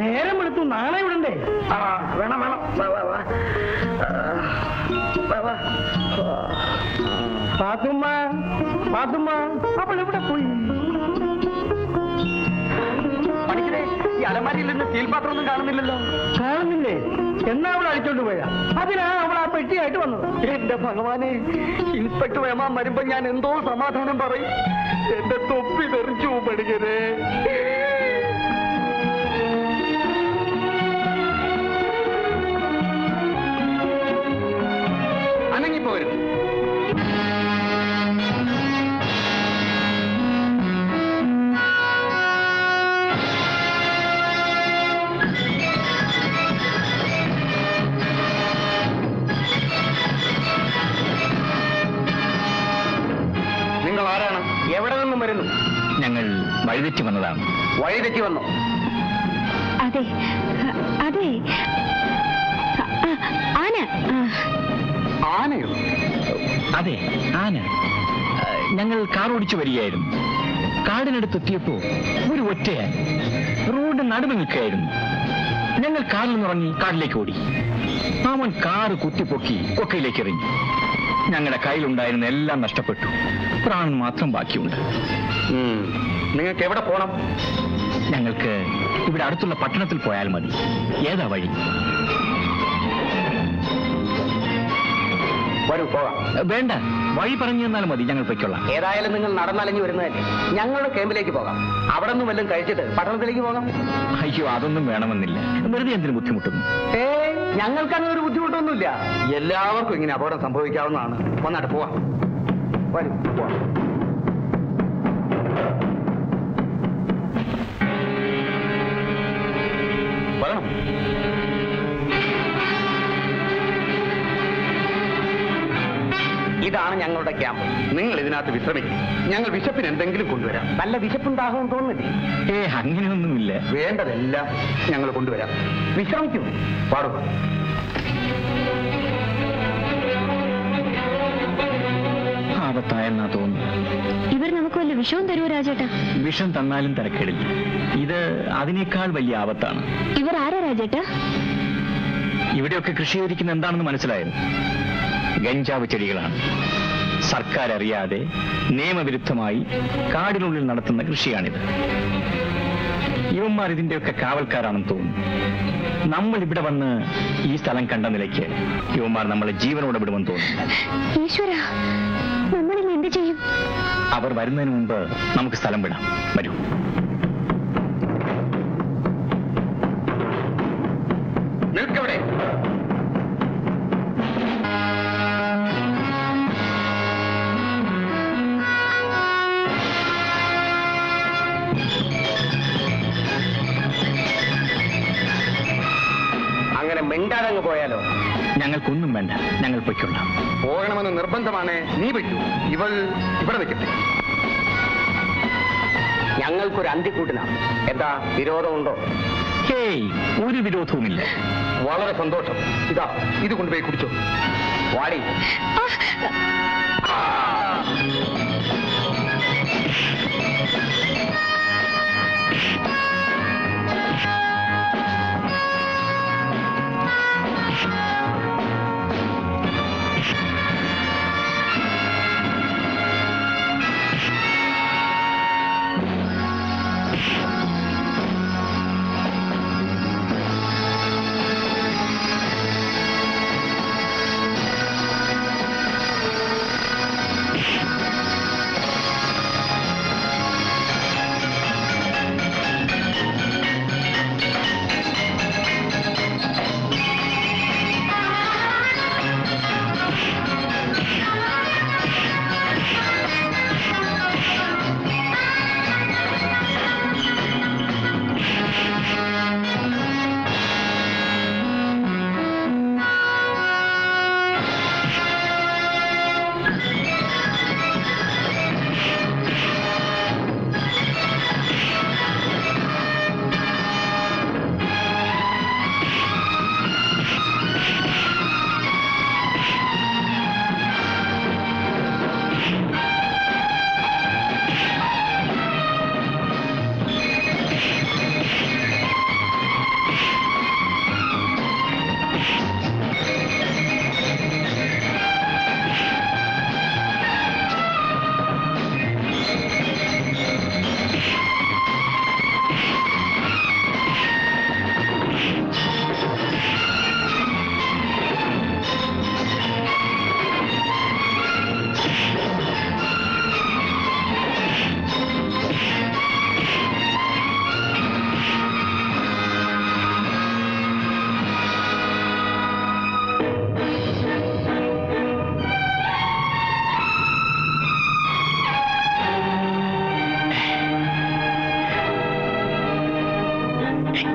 നേരം എടുത്തു നാളെ വിടണ്ടേ ആ വേണം വേണം വാ വാ വാ ആ, വാ വാ പാത്തുമ്മ പാത്തുമ്മ അവൾ എവിടെ പോയി പണിക്കരെ ഈ അലമാരിയിൽ നിന്ന് സ്റ്റീൽ പാത്രം ഒന്നും കാണുന്നില്ലല്ലോ കാണുന്നില്ലേ എന്നാ അവൾ അഴിച്ചോണ്ട് പോയാ അതിനാ അവൾ ആ പെട്ടിയായിട്ട് വന്നത് എന്റെ ഭഗവാനെ ഇൻസ്പെക്ടർ വേമാൻ വരുമ്പോ ഞാൻ എന്തോ സമാധാനം പറയും എന്റെ തൊപ്പി തെറിച്ചു പണിക്കരെ അനങ്ങിപ്പോരും നിങ്ങൾ ആരാണ് എവിടെ നിന്നും വരുന്നു ഞങ്ങൾ വഴിതെറ്റി വന്നതാണ് വഴി തെറ്റി വന്നു അതെ അതെ ആ, ആ, ആന ആ, ആനയോ അതെ ആന ആ, ഞങ്ങൾ കാർ ഓടിച്ചു വരികയായിരുന്നു കാടിനടുത്തെത്തിയപ്പോ ഒരു ഒറ്റയാൻ റോഡ് നടുവ് നിൽക്കുകയായിരുന്നു ഞങ്ങൾ കാറിൽ നിന്നിറങ്ങി കാട്ടിലേക്ക് ഓടി അവൻ കാറ് കുത്തിപ്പൊക്കി കൊക്കയിലേക്ക് എറിഞ്ഞു ഞങ്ങളുടെ കയ്യിലുണ്ടായിരുന്ന എല്ലാം നഷ്ടപ്പെട്ടു പ്രാണൻ മാത്രം ബാക്കിയുണ്ട് ഉം. നിങ്ങൾക്ക് എവിടെ പോണം ഞങ്ങൾക്ക് ഇവിടെ അടുത്തുള്ള പട്ടണത്തിൽ പോയാൽ മതി ഏതാ വഴി വരൂ പോകാം വേണ്ട വഴി പറഞ്ഞു തന്നാൽ മതി ഞങ്ങൾ പൊയ്ക്കൊള്ളാം ഏതായാലും നിങ്ങൾ നടന്നലഞ്ഞു വരുന്നതല്ലേ ഞങ്ങളുടെ ക്യാമ്പിലേക്ക് പോകാം അവിടെ നിന്ന് വല്ലതും കഴിച്ചിട്ട് പട്ടണത്തിലേക്ക് പോകാം അയ്യോ അതൊന്നും വേണമെന്നില്ല വെറുതെ എന്തിനു ബുദ്ധിമുട്ടുന്നു ഏ ഞങ്ങൾക്ക് അങ്ങനെ ഒരു ബുദ്ധിമുട്ടൊന്നുമില്ല എല്ലാവർക്കും ഇങ്ങനെ അപകടം സംഭവിക്കാവുന്നതാണ് വന്നാട്ട് പോവാം വരൂ പോവാം വരണം ഇതാണ് ഞങ്ങളുടെ ക്യാമ്പ് നിങ്ങൾ ഇതിനകത്ത് വിശ്രമിക്കും ഞങ്ങൾ വിശപ്പിന് എന്തെങ്കിലും കൊണ്ടുവരാം നല്ല വിശപ്പുണ്ടാകുമെന്ന് തോന്നുന്നില്ലേ ഏ അങ്ങനെയൊന്നുമില്ല വേണ്ടതെല്ലാം ഞങ്ങൾ കൊണ്ടുവരാം വിശ്രമിക്കൂ പാടൂ ആപത്തായെന്നാ തോന്നുന്നു ഇവർ നമുക്ക് വല്ല വിഷവും തരുമോ രാജേട്ടാ വിഷം തന്നാലും തരക്കേടില്ല ഇത് അതിനേക്കാൾ വലിയ ആപത്താണ് ഇവർ ആരാ രാജേട്ടാ ഇവിടെയൊക്കെ കൃഷി ചെയ്തിരിക്കുന്ന എന്താണെന്ന് മനസ്സിലായത് ഗഞ്ചാവ് ചെടികളാണ് സർക്കാർ അറിയാതെ നിയമവിരുദ്ധമായി കാടിനുള്ളിൽ നടത്തുന്ന കൃഷിയാണിത് ഇവന്മാർ ഇതിന്റെയൊക്കെ കാവൽക്കാരാണെന്ന് തോന്നുന്നു നമ്മൾ ഇവിടെ വന്ന് ഈ സ്ഥലം കണ്ട നിലയ്ക്ക് ഇവന്മാർ നമ്മളെ ജീവനോടെ വിടുമെന്ന് തോന്നുന്നു ഈശ്വര നമ്മളിൽ എന്ത് ചെയ്യും അവർ വരുന്നതിന് മുമ്പ് നമുക്ക് സ്ഥലം വിടാം വരൂ നിൽക്കവിടെ അങ്ങനെ മിണ്ടാതങ്ങ് പോയാലോ ഞങ്ങൾക്കൊന്നും വേണ്ട ഞങ്ങൾ പൊയ്ക്കൊള്ളാം പോകണമെന്ന് നിർബന്ധമാണ് നീ പറ്റൂ ഇവൾ ഇവിടെ നിൽക്കട്ടെ ഞങ്ങൾക്കൊരു അന്തിക്കൂട്ടിനാണ് എന്താ വിരോധമുണ്ടോ ഹേയ് ഒരു വിരോധവുമില്ല വളരെ സന്തോഷം ഇതാ ഇത് കൊണ്ടുപോയി കുടിച്ചോ വാടി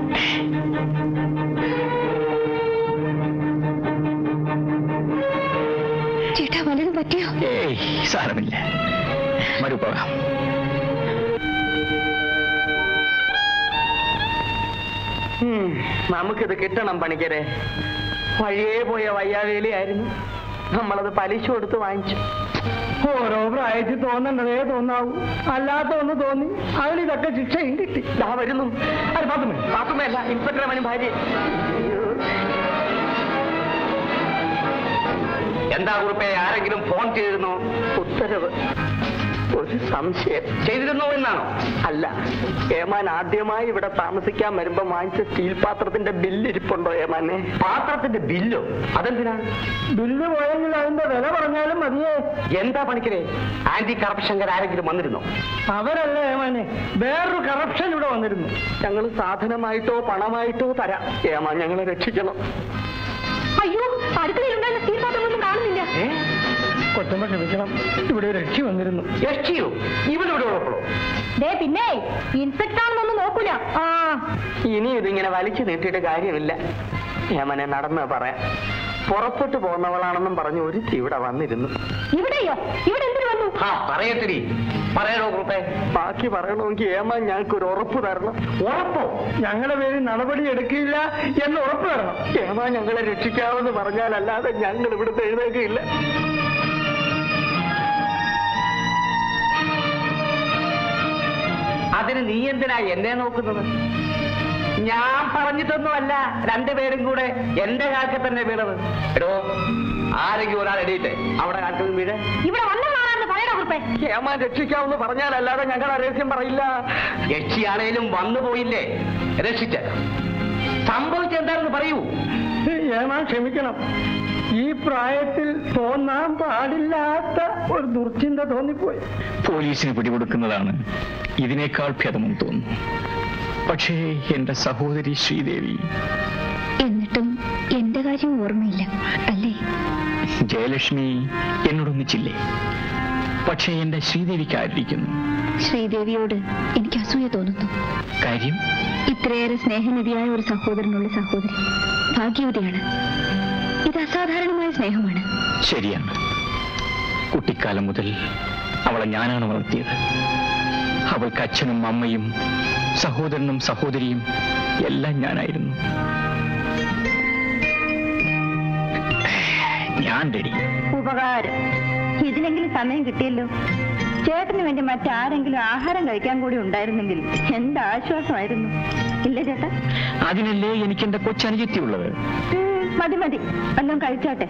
ചേട്ടാ വല്ലതും പറ്റിയോ ഏയ് സാരമില്ല വരൂ പോകാം ഉം, നമുക്കിത് കിട്ടണം പണിക്കരെ വഴിയേ പോയ വയ്യാവേലിയായിരുന്നു നമ്മളത് പലിശ കൊടുത്ത് വാങ്ങിച്ചു ഓരോ പ്രായത്തിൽ തോന്നേണ്ടതേ തോന്നാവൂ അല്ലാത്ത ഒന്ന് തോന്നി അവനിതൊക്കെ ശിക്ഷയും കിട്ടി ദാ വരുന്നു അത് പാത്തുമേ പാത്തുമല്ല ഇൻസ്പെക്ടർ അവനും ഭാര്യ എന്താ കുറിപ്പെ ആരെങ്കിലും ഫോൺ ചെയ്തിരുന്നോ ഉത്തരവ് ഒരു സംശയം ചെയ്തിരുന്നോ എന്നാണോ അല്ല ഏമാൻ ആദ്യമായി ഇവിടെ താമസിക്കാൻ വരുമ്പോ വാങ്ങിച്ച സ്റ്റീൽ പാത്രത്തിന്റെ ബില്ല് ഇരിപ്പുണ്ടോ ഏമാനെ പാത്രത്തിന്റെ ബില്ലോ അതെന്തിനാണ് ബില്ല് പോയെങ്കിൽ അതിന്റെ വില പറഞ്ഞാലും മതിയേ എന്താ പണിക്കരെ ആന്റി കറപ്ഷൻകാർ ആരെങ്കിലും വന്നിരുന്നോ അവരല്ലേ ഏമാനെ വേറൊരു കറപ്ഷൻ ഇവിടെ വന്നിരുന്നു ഞങ്ങൾ സാധനമായിട്ടോ പണമായിട്ടോ തരാം ഏമാൻ ഞങ്ങളെ രക്ഷിക്കണം അയ്യോ അടുക്കളയിലുണ്ടായിരുന്ന സ്റ്റീൽ പാത്രമൊന്നും കാണുന്നില്ല കൊച്ചമ്മ ക്ഷമിക്കണം ഇവിടെ ഒരു രക്ഷി വന്നിരുന്നു രക്ഷിയോ ഇവനിവിടെ ഉള്ളപ്പോഴോ ദേ പിന്നെ ഇൻസ്പെക്ടർ ആണെന്നൊന്നും നോക്കൂല ആ ഇനി ഇതിങ്ങനെ വലിച്ചു നീട്ടിയിട്ട് കാര്യമില്ല യമനെ നടന്ന് പറയാം പുറപ്പെട്ടു പോകുന്നവളാണെന്നും പറഞ്ഞു ഒരു ഇവിടെ വന്നിരുന്നു ഇവിടെയോ ഇവിടെ എന്തിനു വന്നു ആ പറയത്തിരി പറയണോ കുറുപ്പേ ബാക്കി പറയണമെങ്കിൽ ഏമാ ഞങ്ങൾക്ക് ഒരു ഉറപ്പ് തരണം ഉറപ്പോ ഞങ്ങളുടെ പേരിൽ നടപടി എടുക്കില്ല എന്ന് ഉറപ്പ് തരണം ഏമാ ഞങ്ങളെ രക്ഷിക്കാമെന്ന് പറഞ്ഞാലല്ലാതെ ഞങ്ങൾ ഇവിടുത്തെ എഴുന്നേക്കില്ല അതിന് നീ എന്തിനാ എന്നെ നോക്കുന്നത് ഞാൻ പറഞ്ഞിട്ടൊന്നുമല്ല രണ്ടുപേരും കൂടെ എന്റെ കാൽക്കൽ തന്നെ വീണത് എടോ ആരെങ്കിലും ഒരാൾ എടീട്ടെ അവിടെ കാൽക്കൽ വീഴ ഇവിടെ വന്നതാണെന്ന് പറയണ കുറിപ്പേ ഏമാൻ രക്ഷിക്കാമെന്ന് പറഞ്ഞാലല്ലാതെ ഞങ്ങൾ രഹസ്യം പറയില്ല രക്ഷിയാണേലും വന്നു പോയില്ലേ രക്ഷിച്ചേക്കാം സംഭവിച്ചെന്താണെന്ന് പറയൂ ഏമാൻ ക്ഷമിക്കണം ഈ പ്രായത്തിൽ തോന്നാൻ പാടില്ലാത്ത ഒരു ദുർചിന്ത തോന്നിപ്പോയി പോലീസിന് പിടികൊടുക്കുന്നതാണ് ഇതിനേക്കാൾ ഭേദമെന്ന് തോന്നുന്നു പക്ഷേ എന്റെ സഹോദരി ശ്രീദേവി എന്നിട്ടും എന്റെ കാര്യം ഓർമ്മയില്ല അല്ലേ ജയലക്ഷ്മി എന്നോടൊന്നിച്ചില്ലേ പക്ഷേ എന്റെ ശ്രീദേവിക്ക് ആയിരിക്കുന്നു ശ്രീദേവിയോട് എനിക്ക് അസൂയ തോന്നുന്നു കാര്യം ഇത്രയേറെ സ്നേഹനിധിയായ ഒരു സഹോദരനുള്ള സഹോദരി ഭാഗ്യവതിയാണ് ഇത് അസാധാരണമായ സ്നേഹമാണ് ശരിയാണ് കുട്ടിക്കാലം മുതൽ അവളെ ഞാനാണ് വളർത്തിയത് അവൾക്ക് അച്ഛനും അമ്മയും സഹോദരനും സഹോദരിയും എല്ലാം ഞാനായിരുന്നു ഞാൻ റെഡി ഉപകാരം ഇതിനെങ്കിലും സമയം കിട്ടിയല്ലോ ചേട്ടന് വേണ്ടി മറ്റാരെങ്കിലും ആഹാരം കഴിക്കാൻ കൂടി ഉണ്ടായിരുന്നെങ്കിൽ എന്ത് ആശ്വാസമായിരുന്നു ഇല്ല ചേട്ടാ അതിനല്ലേ എനിക്ക് എന്റെ കൊച്ചനുജത്തിയുള്ളത് ഉം, മതി മതി എല്ലാം കഴിച്ചോട്ടെ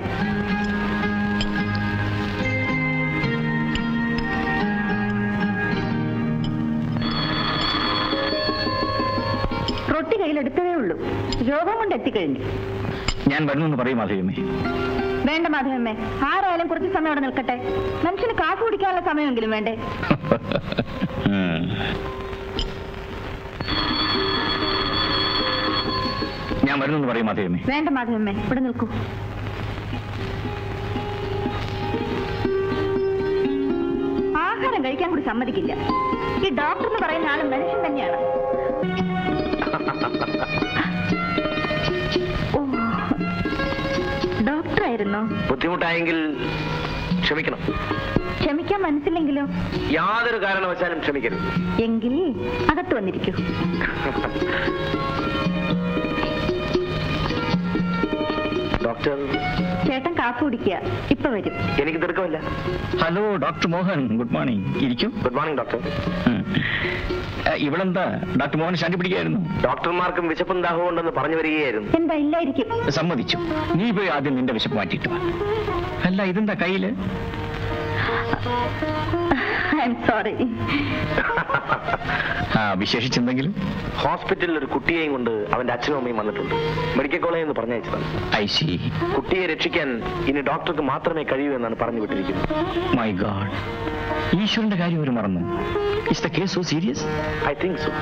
റൊട്ടി കയ്യിലെടുത്തതേ ഉള്ളൂ രോഗം കൊണ്ട് എത്തിക്കഴിഞ്ഞു ഞാൻ വരുന്നെന്ന് പറയും മാധവിയമ്മേ വേണ്ട മാധവമ്മേ ആരായാലും കുറച്ച് സമയം അവിടെ നിൽക്കട്ടെ മനുഷ്യന് കാഫ് കുടിക്കാനുള്ള സമയമെങ്കിലും വേണ്ടേ ഉം. ഞാൻ വരുന്നെന്ന് പറയും മാധവിയമ്മേ വേണ്ട മാധവമ്മേ ഇവിടെ നിൽക്കൂ ആഹാരം കഴിക്കാൻ കൂടി സമ്മതിക്കില്ല ഈ ഡോക്ടർ എന്ന് പറയുന്ന ആള് മനുഷ്യൻ തന്നെയാണ് ഓ ഡോക്ടർ ആയിരുന്നോ ബുദ്ധിമുട്ടായെങ്കിൽ ക്ഷമിക്കണം ക്ഷമിക്കാൻ മനസ്സില്ലെങ്കിലോ യാതൊരു കാരണവശാലും ക്ഷമിക്കരുത് എങ്കിൽ അകത്ത് വന്നിരിക്കൂ ഡോക്ടർ ചേട്ടൻ കാപ്പ് കുടിക്കുക ഇപ്പൊ വരും എനിക്ക് തീർക്കമില്ല hello doctor Mohan good morning ഇരിക്കും ഗുഡ് മോർണിംഗ് ഡോക്ടർ ഉം. ഏ, ഇവളെന്താ ഡോക്ടർ മോഹൻ ശാന്തി പിടിക്കായിരുന്നു ഡോക്ടർമാർക്കും വിശപ്പും ദാഹവും ഉണ്ടെന്ന് പറഞ്ഞു വരികയായിരുന്നു എന്താ ഇല്ലായിരിക്കും സമ്മതിച്ചു നീ പോയി ആദ്യം നിന്റെ വിശപ്പ് മാറ്റിയിട്ട് വാ അല്ല ഇതെന്താ കയ്യില് ഐ എം സോറി ആ വിശേഷിച്ചെന്തെങ്കിലും ഹോസ്പിറ്റലിൽ ഒരു കുട്ടിയെയും കൊണ്ട് അവന്റെ അച്ഛനും അമ്മയും വന്നിട്ടുണ്ട് മെഡിക്കൽ കോളേജിൽ നിന്ന് പറഞ്ഞയച്ചതാണ് ഐ സി കുട്ടിയെ രക്ഷിക്കാൻ ഇനി ഡോക്ടർക്ക് മാത്രമേ കഴിയൂ എന്നാണ് പറഞ്ഞു വിട്ടിരിക്കുന്നത് മൈ ഗാഡ് ഈശ്വരന്റെ കാര്യം ഒരു മറന്നു is the case so serious I think so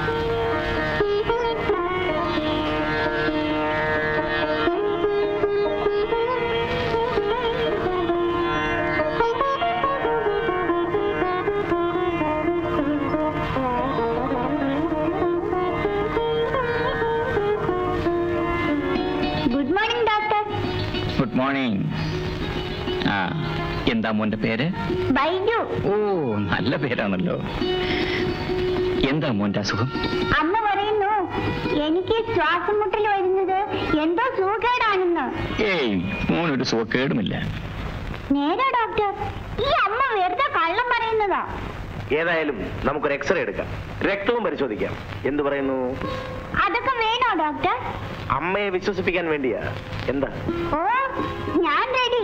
morning ആ എന്താ മോന്റെ പേര് ബൈജു ഓ നല്ല പേരാണല്ലോ എന്താ മോന്റെ അസുഖം അമ്മ പറയുന്നു എനിക്ക് ശ്വാസം മുട്ടൽ വരുന്നത് എന്തോ സുഖേടാണെന്ന് ഏയ് മോനൊരു സുഖക്കേടുമില്ല നേരാ ഡോക്ടർ ഈ അമ്മ വെറുതെ കള്ളം പറയുന്നതാ ഏതായാലും നമുക്കൊരു എക്സ്റേ എടുക്കാം രക്തവും പരിശോധിക്കാം എന്തു പറയുന്നു അതൊക്കെ വേണോ ഡോക്ടർ അമ്മയെ വിശ്വസിപ്പിക്കാൻ വേണ്ടിയാ എന്താ ഓ ഞാൻ റെഡി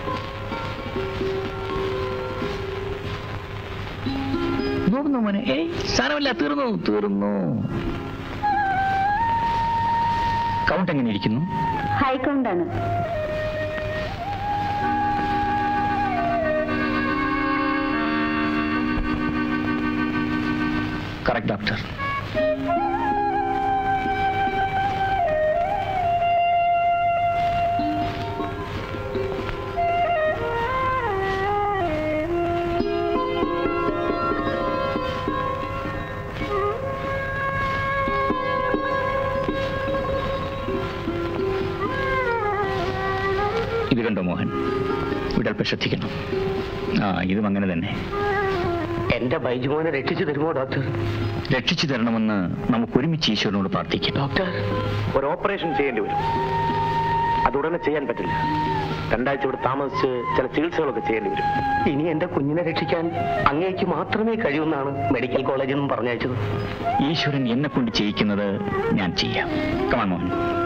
നോക്കുന്നു മോനെ ഏയ് സാരമില്ല തീർന്നു തീർന്നു കൗണ്ട് എങ്ങനെ ഇരിക്കുന്നു ഹൈക്കൗണ്ടാണ് കറക്റ്റ് ഡോക്ടർ ഇത് കണ്ടോ മോഹൻ വിടൽപ്പ് ശ്രദ്ധിക്കണം ആ ഇതും അങ്ങനെ തന്നെ എന്റെ ബൈജുമോനെ രക്ഷിച്ചു തരുമോ ഡോക്ടർ രക്ഷിച്ചു തരണമെന്ന് നമുക്ക് ഒരുമിച്ച് ഈശ്വരനോട് പ്രാർത്ഥിക്കാം ഡോക്ടർ ഒരു ഓപ്പറേഷൻ ചെയ്യേണ്ടി വരും അത് ഉടനെ ചെയ്യാൻ പറ്റില്ല രണ്ടാഴ്ച ഇവിടെ താമസിച്ച് ചില ചികിത്സകളൊക്കെ ചെയ്യേണ്ടി വരും ഇനി എന്റെ കുഞ്ഞിനെ രക്ഷിക്കാൻ അങ്ങേക്ക് മാത്രമേ കഴിയൂന്നാണ് മെഡിക്കൽ കോളേജിൽ നിന്നും പറഞ്ഞയച്ചത് ഈശ്വരൻ എന്നെ കൊണ്ട് ചെയ്യിക്കുന്നത് ഞാൻ ചെയ്യാം കമാൻ മോഹൻ